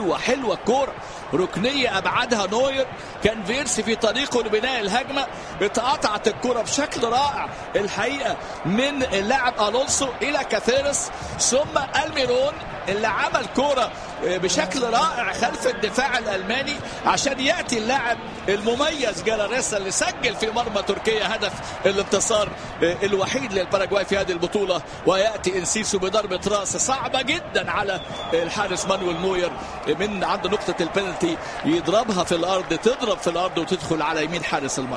حلوه حلوه الكوره ركنيه ابعدها نوير كان فيرس في طريقه لبناء الهجمه اتقطعت الكره بشكل رائع الحقيقه من اللاعب الونسو الى كاثيرس ثم الميرون اللي عمل كوره بشكل رائع خلف الدفاع الالماني عشان ياتي اللاعب المميز جالاريسا اللي سجل في مرمى تركيا هدف الانتصار الوحيد للباراجواي في هذه البطوله وياتي انسيسو بضربه راس صعبه جدا على الحارس مانويل نوير من عند نقطه البنالتي يضربها في الارض تضرب في الارض وتدخل على يمين حارس المرمى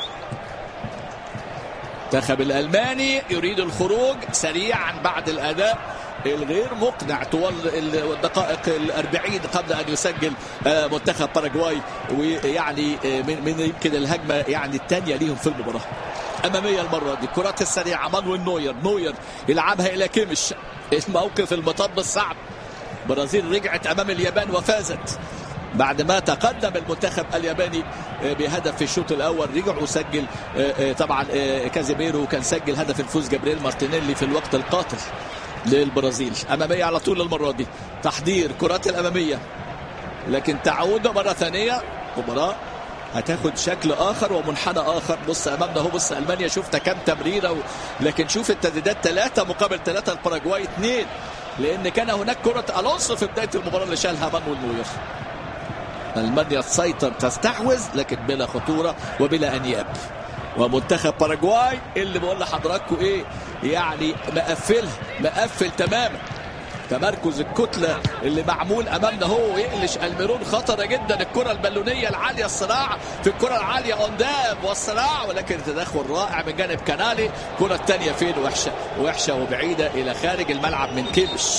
المنتخب الالماني يريد الخروج سريعا بعد الاداء الغير مقنع طوال الدقائق الأربعين قبل أن يسجل منتخب باراجواي ويعني من, من يمكن الهجمة يعني الثانية ليهم في المباراة أمامية المرة دي الكرات السريعة مانويل نوير نوير يلعبها إلى كيمش الموقف المطب الصعب برازيل رجعت أمام اليابان وفازت بعد ما تقدم المنتخب الياباني بهدف في الشوط الاول رجع وسجل طبعا كازيميرو كان سجل هدف الفوز جابرييل مارتينيلي في الوقت القاتل للبرازيل اماميه على طول المره دي تحضير كرات الاماميه لكن تعود مره ثانيه مباراه هتاخد شكل اخر ومنحنى اخر بص امامنا اهو بص المانيا شفت كام تمريره و... لكن شوف التسديدات ثلاثه مقابل ثلاثه الباراجواي اثنين لان كان هناك كره الونسو في بدايه المباراه اللي شالها مانويل نوير المانيا تسيطر تستحوذ لكن بلا خطوره وبلا انياب ومنتخب باراجواي اللي بقول لحضراتكم ايه يعني مقفلها مقفل تماما تمركز الكتله اللي معمول امامنا هو يقلش الميرون خطره جدا الكره البالونيه العاليه الصراع في الكره العاليه اونداف والصراع ولكن تدخل رائع من جانب كنالي الكره الثانيه فين وحشه وحشه وبعيده الى خارج الملعب من كيمش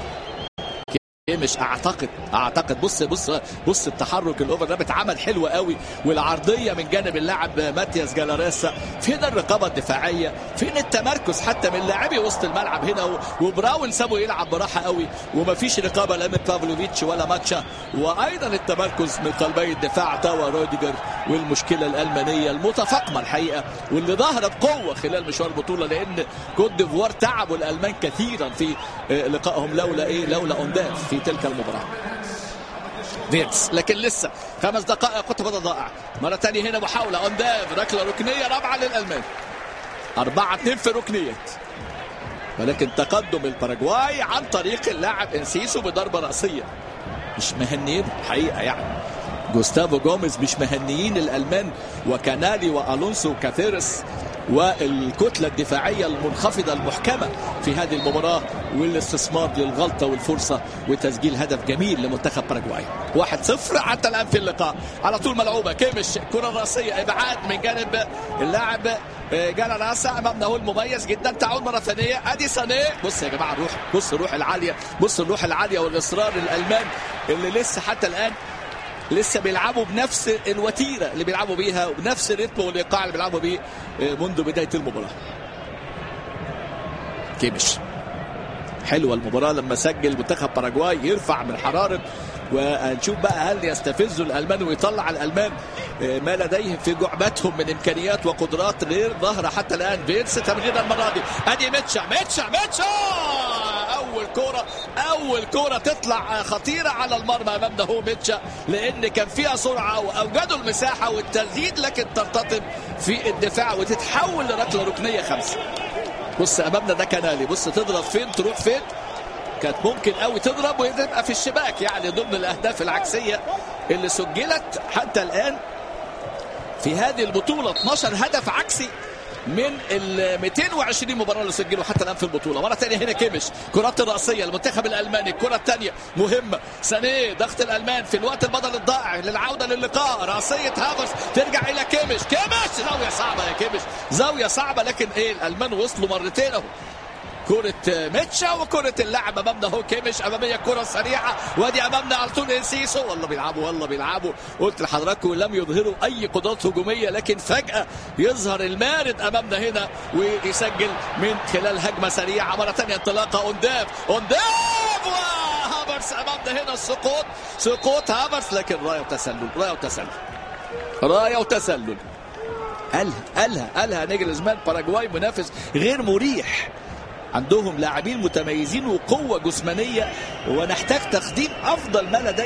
مش اعتقد اعتقد بص بص بص التحرك الاوفر ده اتعمل حلو قوي والعرضيه من جانب اللاعب ماتياس جالاريسا فين الرقابه الدفاعيه فين التمركز حتى من لاعبي وسط الملعب هنا وبراون سابه يلعب براحه قوي ومفيش رقابه لا من بافلوفيتش ولا ماتشا وايضا التمركز من قلبي الدفاع تاوا روديجر والمشكله الالمانيه المتفاقمه الحقيقه واللي ظهر بقوه خلال مشوار البطوله لان كوت ديفوار تعبوا الالمان كثيرا في لقائهم لولا ايه لولا اونداف في تلك المباراة فيرتس لكن لسه خمس دقائق كنت بدأ ضائع مرة ثانية هنا محاولة اونداف ركلة ركنية رابعة للألمان أربعة اثنين في ركنيات ولكن تقدم الباراجواي عن طريق اللاعب انسيسو بضربة رأسية مش مهنيين حقيقة يعني جوستافو جوميز مش مهنيين الألمان وكانالي وألونسو وكاثيرس والكتلة الدفاعية المنخفضة المحكمة في هذه المباراة والاستثمار للغلطة والفرصة وتسجيل هدف جميل لمنتخب باراجواي 1-0 حتى الآن في اللقاء على طول ملعوبة كيمش كرة رأسية إبعاد من جانب اللاعب جانا راسا امامنا هو المميز جدا تعود مره ثانيه ادي سانيه بص يا جماعه الروح بص الروح العاليه بص الروح العاليه والاصرار الالمان اللي لسه حتى الان لسه بيلعبوا بنفس الوتيره اللي بيلعبوا بيها وبنفس الريتم والايقاع اللي بيلعبوا بيه منذ بدايه المباراه. كيمش حلوه المباراه لما سجل منتخب باراجواي يرفع من حراره ونشوف بقى هل يستفزوا الالمان ويطلع الالمان ما لديهم في جعبتهم من امكانيات وقدرات غير ظاهره حتى الان فيرس تمرير المره دي ادي ميتشا ميتشا ميتشا اول كوره اول كوره تطلع خطيره على المرمى امامنا هو ميتشا لان كان فيها سرعه واوجدوا المساحه والتسديد لكن ترتطم في الدفاع وتتحول لركله ركنيه خمسه بص امامنا ده كنالي بص تضرب فين تروح فين كانت ممكن قوي تضرب وتبقى في الشباك يعني ضمن الاهداف العكسيه اللي سجلت حتى الان في هذه البطوله 12 هدف عكسي من ال 220 مباراه اللي سجلوا حتى الان في البطوله مره ثانيه هنا كيمش كرات الراسيه المنتخب الالماني الكره الثانيه مهمه سانيه ضغط الالمان في الوقت البدل الضائع للعوده للقاء راسيه هافرز ترجع الى كيمش كيمش زاويه صعبه يا كيمش زاويه صعبه لكن ايه الالمان وصلوا مرتين اهو كرة ميتشا وكرة اللاعب امامنا هو كيمش امامية كرة سريعة وادي امامنا على طول انسيسو والله بيلعبوا والله بيلعبوا قلت لحضراتكم لم يظهروا اي قدرات هجومية لكن فجأة يظهر المارد امامنا هنا ويسجل من خلال هجمة سريعة مرة ثانية انطلاقة اونداف اونداف وهافرس امامنا هنا السقوط سقوط هافرس لكن راية وتسلل راية وتسلل راية وتسلل قالها قالها قالها نجلزمان باراجواي منافس غير مريح عندهم لاعبين متميزين وقوة جسمانية ونحتاج تقديم أفضل ما لدينا